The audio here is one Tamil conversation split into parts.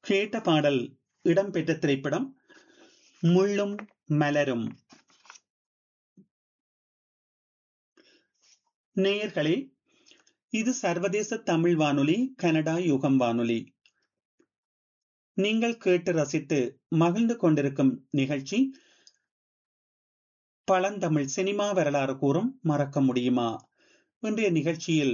கேட்ட பாடல் இடம்பெற்ற திரைப்படம் முள்ளும் மலரும் நேயர்களே இது சர்வதேச தமிழ் வானொலி கனடா யுகம் வானொலி நீங்கள் கேட்டு ரசித்து மகிழ்ந்து கொண்டிருக்கும் நிகழ்ச்சி பழந்தமிழ் சினிமா வரலாறு கூறும் மறக்க முடியுமா இன்றைய நிகழ்ச்சியில்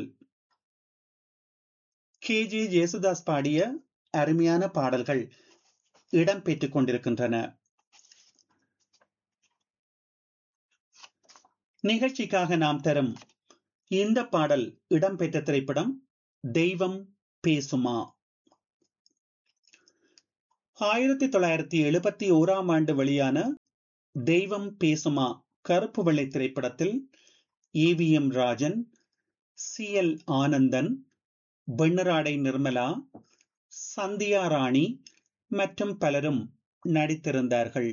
கே ஜே ஜேசுதாஸ் பாடிய அருமையான பாடல்கள் இடம்பெற்றுக் கொண்டிருக்கின்றன நிகழ்ச்சிக்காக நாம் தரும் இந்த பாடல் இடம்பெற்ற திரைப்படம் தெய்வம் பேசுமா ஆயிரத்தி தொள்ளாயிரத்தி எழுபத்தி ஓராம் ஆண்டு வெளியான தெய்வம் பேசுமா கருப்பு வெள்ளை திரைப்படத்தில் AVM Rajan C L Anandan Venniradai Nirmala Sandhya Rani மற்றும் பலரும் நடித்திருந்தார்கள்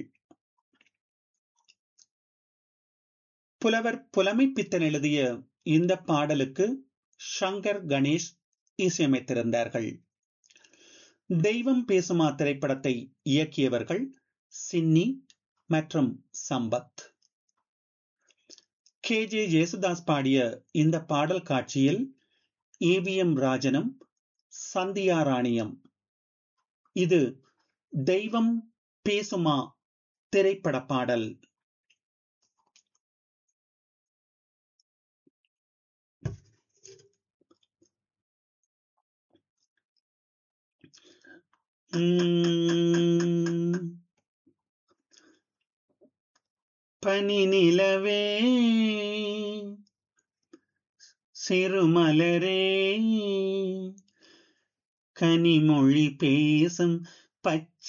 புலவர் புலமை பித்தன் எழுதிய இந்த பாடலுக்கு ஷங்கர் கணேஷ் இசையமைத்திருந்தார்கள் தெய்வம் பேசுமா திரைப்படத்தை இயக்கியவர்கள் சின்னி மற்றும் சம்பத் கே ஜே ஜேசுதாஸ் பாடிய இந்த பாடல் காட்சியில் ஏவிஎம் ராஜனும் சந்தியா ராணியம் இது தெய்வம் பேசுமா திரைப்பட பாடல் பனி நிலவே சிறுமலரே கனிமொழி பேசும் பச்சை